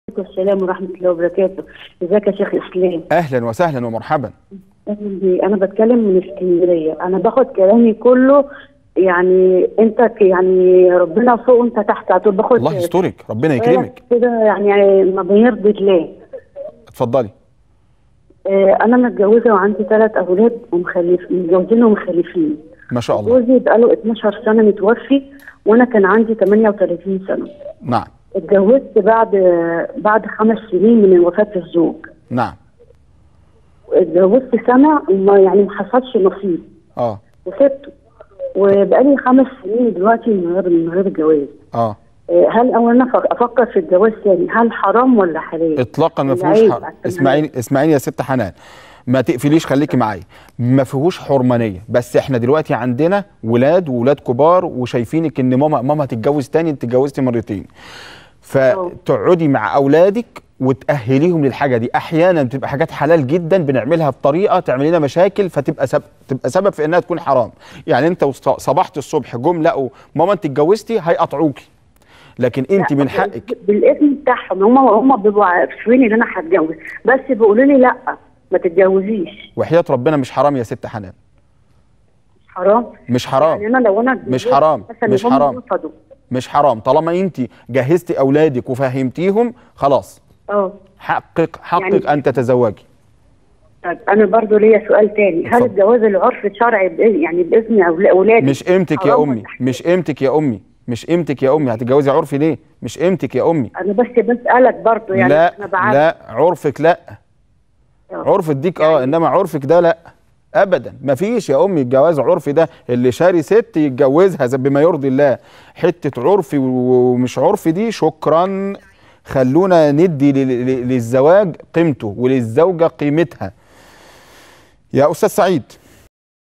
وعليكم السلام ورحمة الله وبركاته ازيك يا شيخ اسلام اهلا وسهلا ومرحبا أهلاً بيك. انا بتكلم من اسكندرية انا باخد كلامي كله يعني انت ك- يعني ربنا فوق وانت تحت على طول باخد الله يسترك ربنا يكرمك كده يعني ما بيرضي الله اتفضلي آه، انا متجوزة وعندي ثلاث اولاد ومخلف متجوزين ومخلفين ما شاء الله جوزي بقاله 12 سنة متوفي وانا كان عندي 38 سنة نعم اتجوزت بعد بعد خمس سنين من وفاة الزوج نعم اتجوزت سنة وما يعني ما حصلش نصيب اه وسبته وبقالي خمس سنين دلوقتي من غير من غير جواز اه آه، هل اولا أف- افكر في الجواز تاني هل حرام ولا حلال؟ اطلاقا ما العيب فيهوش حر... عشان اسمعيني اسمعيني يا ست حنان ما تقفليش خليكي معايا ما فيهوش حرمانيه بس احنا دلوقتي عندنا ولاد وولاد كبار وشايفينك ان ماما ماما هتتجوز تاني انت اتجوزتي مرتين فتقعدي مع اولادك وتاهليهم للحاجه دي احيانا بتبقى حاجات حلال جدا بنعملها بطريقه تعمل لنا مشاكل فتبقى سبب تبقى سبب في انها تكون حرام يعني انت وص- صبحت الصبح جم لقوا ماما انت اتجوزتي هيقطعوكي لكن انت لا، من حقك بالاذن بتاعهم هم هم بيبقوا عارفين ان انا هتجوز بس بيقولوا لي لا ما تتجوزيش وحياه ربنا مش حرام يا ست حنان مش حرام مش حرام يعني انا لو انا مش اتجوزت حرام، مثلاً مش هم حرام. رفضوا. مش حرام طالما انت جهزتي اولادك وفهمتيهم خلاص اه حقق حقق يعني- ان تتزوجي طيب انا برضو ليا سؤال تاني هل اتفضل. الجواز العرفي الشرعي بإذن يعني باذن أول- اولادي مش قيمتك يا حرام امي ولا مش قيمتك يا امي مش قيمتك يا امي هتتجوزي عرفي ليه مش قيمتك يا امي انا بس بسالك برضو يعني لا انا بعرف لا عرفك لا عرف الديك اه انما عرفك ده لا ابدا مفيش يا امي الجواز عرفي ده اللي شاري ست يتجوزها زي بما يرضي الله حته عرفي ومش عرفي دي شكرا خلونا ندي لل- لل- للزواج قيمته وللزوجه قيمتها يا استاذ سعيد